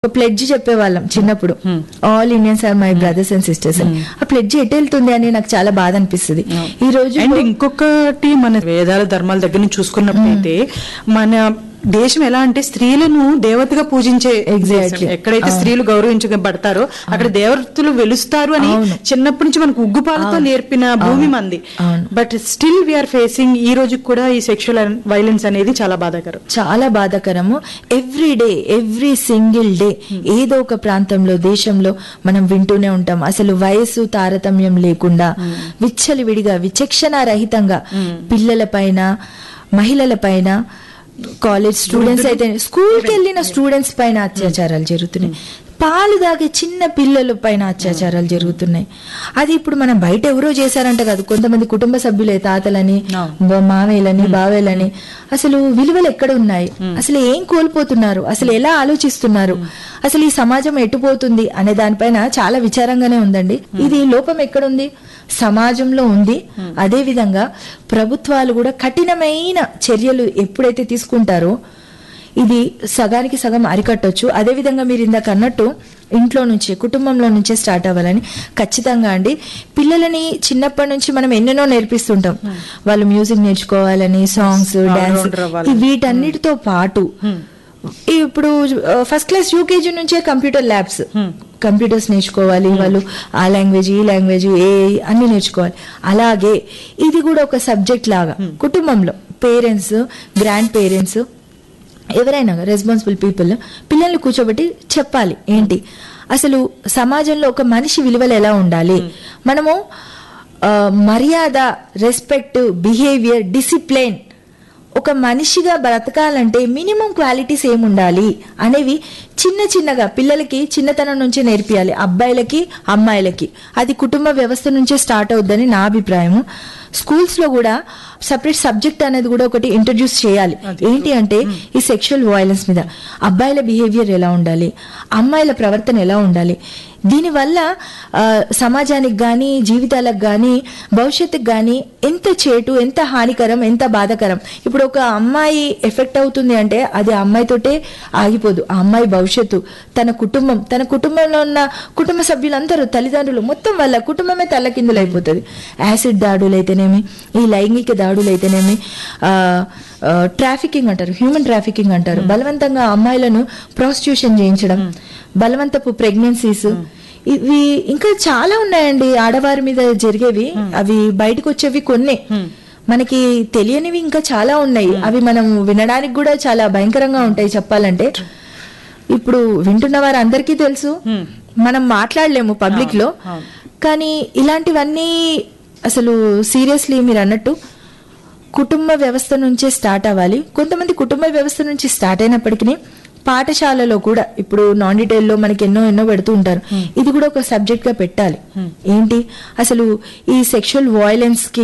ఒక ప్లెడ్జ్ చెప్పేవాళ్ళం చిన్నప్పుడు all Indians are my brothers and sisters అని ఆ ప్లెడ్జ్ ఎటు వెళ్తుంది అని నాకు చాలా బాధ అనిపిస్తుంది ఈ రోజు అండ్ ఇంకొకటి మన వేదాల ధర్మాల దగ్గర నుంచి చూసుకున్నప్పుడైతే మన దేశం ఎలా అంటే స్త్రీలను దేవతగా పూజించే Exactly. దేశం. ఎక్కడైతే స్త్రీలు గౌరవించబడతారో అక్కడ దేవతలు వెలుస్తారు అని అవును. చిన్నప్పటి నుంచి మనకు ఉగ్గుపాలతో నేర్పిన భూమి మంది అవును. బట్ స్టిల్ వీఆర్ ఫేసింగ్ ఈ రోజు కూడా ఈ సెక్షువల్ వైలెన్స్ అనేది చాలా బాధాకరం చాలా బాధాకరము every day every single day ఏదో ఒక ప్రాంతంలో దేశంలో మనం వింటూనే ఉంటాం అసలు వయస్సు తారతమ్యం లేకుండా విచ్చలివిడిగా విచక్షణ రహితంగా పిల్లల పైన మహిళల పైన కాలేజ్ స్టూడెంట్స్ అయితే స్కూల్కి వెళ్ళిన స్టూడెంట్స్ పైన అత్యాచారాలు జరుగుతున్నాయి పాలు తాగే చిన్న పిల్లల పైన అత్యాచారాలు జరుగుతున్నాయి అది ఇప్పుడు మనం బయట ఎవరో చేశారంట కాదు కొంతమంది కుటుంబ సభ్యులే తాతలని బ- మామయ్యలని బావేలని అసలు విలువలు ఎక్కడ ఉన్నాయి అసలు ఏం కోల్పోతున్నారు అసలు ఎలా ఆలోచిస్తున్నారు అసలు ఈ సమాజం ఎటుపోతుంది అనే దానిపైన చాలా విచారంగానే ఉందండి ఇది లోపం ఎక్కడుంది సమాజంలో ఉంది అదే విధంగా ప్రభుత్వాలు కూడా కఠినమైన చర్యలు ఎప్పుడైతే తీసుకుంటారో ఇది సగానికి సగం అరికట్టొచ్చు అదే విధంగా మీరు ఇందాక అన్నట్టు ఇంట్లో నుంచే కుటుంబంలో నుంచే స్టార్ట్ అవ్వాలని ఖచ్చితంగా అండి పిల్లలని చిన్నప్పటి నుంచి మనం ఎన్నెన్నో నేర్పిస్తుంటాం వాళ్ళు మ్యూజిక్ నేర్చుకోవాలని సాంగ్స్ డాన్స్ All-rounder అవ్వాలని. వీటన్నిటితో పాటు ఇప్పుడు ఫస్ట్ క్లాస్ యూకేజీ నుంచే కంప్యూటర్ ల్యాబ్స్ కంప్యూటర్స్ నేర్చుకోవాలి వాళ్ళు ఆ లాంగ్వేజ్ ఈ లాంగ్వేజ్ ఏ అన్ని నేర్చుకోవాలి అలాగే ఇది కూడా ఒక సబ్జెక్ట్ లాగా కుటుంబంలో పేరెంట్స్ గ్రాండ్ పేరెంట్స్ ఎవరైనా రెస్పాన్సిబుల్ పీపుల్ పిల్లల్ని కూర్చోబెట్టి చెప్పాలి ఏంటి అసలు సమాజంలో ఒక మనిషి విలువలు ఎలా ఉండాలి మనము ఆ, మర్యాద రెస్పెక్ట్ బిహేవియర్ డిసిప్లిన్ ఒక మనిషిగా బ్రతకాలంటే మినిమం క్వాలిటీస్ ఏముండాలి అనేవి చిన్న చిన్నగా పిల్లలకి చిన్నతనం నుంచే నేర్పియాలి అబ్బాయిలకి అమ్మాయిలకి అది కుటుంబ వ్యవస్థ నుంచే స్టార్ట్ అవుద్దని నా అభిప్రాయము స్కూల్స్ లో కూడా సపరేట్ సబ్జెక్ట్ అనేది కూడా ఒకటి ఇంట్రడ్యూస్ చేయాలి ఏంటి అంటే ఈ సెక్షువల్ వైలెన్స్ మీద అబ్బాయిల బిహేవియర్ ఎలా ఉండాలి అమ్మాయిల ప్రవర్తన ఎలా ఉండాలి దీనివల్ల ఆ, సమాజానికి గాని జీవితాలకు గాని భవిష్యత్తుకు గాని ఎంత చేటు ఎంత హానికరం ఎంత బాధకరం ఇప్పుడు ఒక అమ్మాయి ఎఫెక్ట్ అవుతుంది అంటే అది ఆ అమ్మాయితోటే ఆగిపోదు ఆ అమ్మాయి భవిష్యత్తు తన కుటుంబం తన కుటుంబంలో ఉన్న కుటుంబ సభ్యులందరూ తల్లిదండ్రులు మొత్తం వాళ్ళ కుటుంబమే తల్లకిందులైపోతుంది యాసిడ్ దాడులు అయితేనేమి ఈ లైంగిక దాడులు అయితేనేమి ఆ, ఆ, ట్రాఫికింగ్ అంటారు హ్యూమన్ ట్రాఫికింగ్ అంటారు బలవంతంగా అమ్మాయిలను ప్రాస్టిట్యూషన్ చేయించడం బలవంతపు ప్రెగ్నెన్సీస్ ఇవి ఇంకా చాలా ఉన్నాయండి ఆడవారి మీద జరిగేవి అవి బయటకు వచ్చేవి కొన్ని మనకి తెలియనివి ఇంకా చాలా ఉన్నాయి అవి మనం వినడానికి కూడా చాలా భయంకరంగా ఉంటాయి చెప్పాలంటే ఇప్పుడు వింటున్న వారు అందరికీ తెలుసు మనం మాట్లాడలేము పబ్లిక్ లో కానీ ఇలాంటివన్నీ అసలు సీరియస్లీ మీరు అన్నట్టు కుటుంబ వ్యవస్థ నుంచే స్టార్ట్ అవ్వాలి కొంతమంది కుటుంబ వ్యవస్థ నుంచి స్టార్ట్ అయినప్పటికీ పాఠశాలలో కూడా ఇప్పుడు నాన్ డీటెయిల్ లో మనకి ఎన్నో ఎన్నో పెడుతూ ఉంటారు ఇది కూడా ఒక సబ్జెక్ట్ గా పెట్టాలి ఏంటి అసలు ఈ సెక్షువల్ వాయిలెన్స్ కి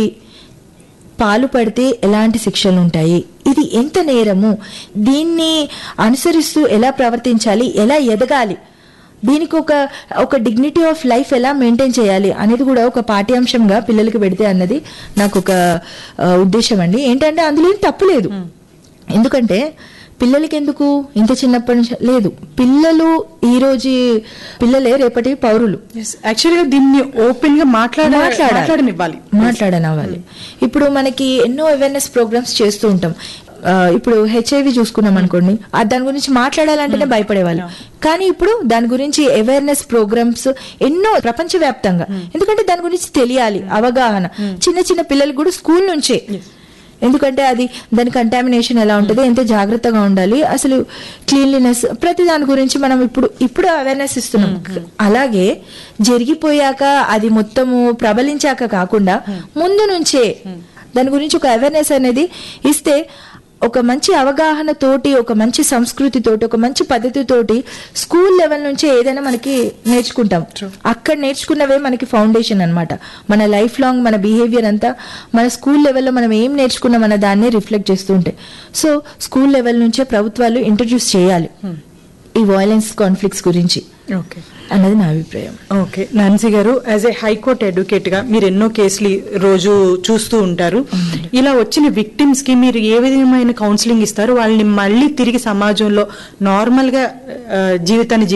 పాలు పడితే ఎలాంటి శిక్షలు ఉంటాయి ఇది ఎంత నేరము దీన్ని అనుసరిస్తూ ఎలా ప్రవర్తించాలి ఎలా ఎదగాలి దీనికి ఒక ఒక డిగ్నిటీ ఆఫ్ లైఫ్ ఎలా మెయింటైన్ చేయాలి అనేది కూడా ఒక పాఠ్యాంశంగా పిల్లలకి పెడితే అన్నది నాకు ఒక ఆ, ఉద్దేశం అండి ఏంటంటే అందులో ఏం తప్పు లేదు ఎందుకంటే పిల్లలకి ఎందుకు ఇంత చిన్నప్పటి నుంచి లేదు పిల్లలు ఈ రోజు పిల్లలే రేపటి పౌరులు యాక్చువల్గా దీన్ని ఓపెన్ గా మాట్లాడ మాట్లాడాలి. మాట్లాడనివ్వాలి మాట్లాడనవ్వాలి ఇప్పుడు మనకి ఎన్నో అవేర్నెస్ ప్రోగ్రామ్స్ చేస్తూ ఉంటాం ఆ, ఇప్పుడు హెచ్ఐవి చూసుకున్నాం అనుకోండి ఆ దాని గురించి మాట్లాడాలంటేనే భయపడేవాళ్ళు కానీ ఇప్పుడు దాని గురించి అవేర్నెస్ ప్రోగ్రామ్స్ ఎన్నో ప్రపంచవ్యాప్తంగా ఎందుకంటే దాని గురించి తెలియాలి అవగాహన చిన్న చిన్న పిల్లలు కూడా స్కూల్ నుంచే ఎందుకంటే అది దాని కంటామినేషన్ ఎలా ఉంటుంది ఎంత జాగ్రత్తగా ఉండాలి అసలు క్లీన్లీనెస్ ప్రతి దాని గురించి మనం ఇప్పుడు ఇప్పుడు అవేర్నెస్ ఇస్తున్నాం అలాగే జరిగిపోయాక అది మొత్తము ప్రబలించాక కాకుండా ముందు నుంచే దాని గురించి ఒక అవేర్నెస్ అనేది ఇస్తే ఒక మంచి అవగాహన తోటి ఒక మంచి సంస్కృతి తోటి ఒక మంచి పద్ధతి తోటి స్కూల్ లెవెల్ నుంచే ఏదైనా మనకి నేర్చుకుంటాం అక్కడ నేర్చుకున్నవే మనకి ఫౌండేషన్ అన్నమాట మన లైఫ్ లాంగ్ మన బిహేవియర్ అంతా మన స్కూల్ లెవెల్లో మనం ఏం నేర్చుకున్నాం అన్న దాన్ని రిఫ్లెక్ట్ చేస్తూ ఉంటాయి సో స్కూల్ లెవెల్ నుంచే ప్రభుత్వాలు ఇంట్రడ్యూస్ చేయాలి ఈ వైలెన్స్ కాన్ఫ్లిక్ట్స్ గురించి ఓకే అన్నది నా అభిప్రాయం ఓకే నాన్సీ గారు యాజ్ ఏ హైకోర్టు అడ్వకేట్ గా మీరు ఎన్నో కేసులు రోజు చూస్తూ ఉంటారు ఇలా వచ్చిన విక్టిమ్స్ కి మీరు ఏ విధమైన కౌన్సిలింగ్ ఇస్తారు వాళ్ళని మళ్ళీ తిరిగి సమాజంలో నార్మల్ గా ఆ, జీవితాన్ని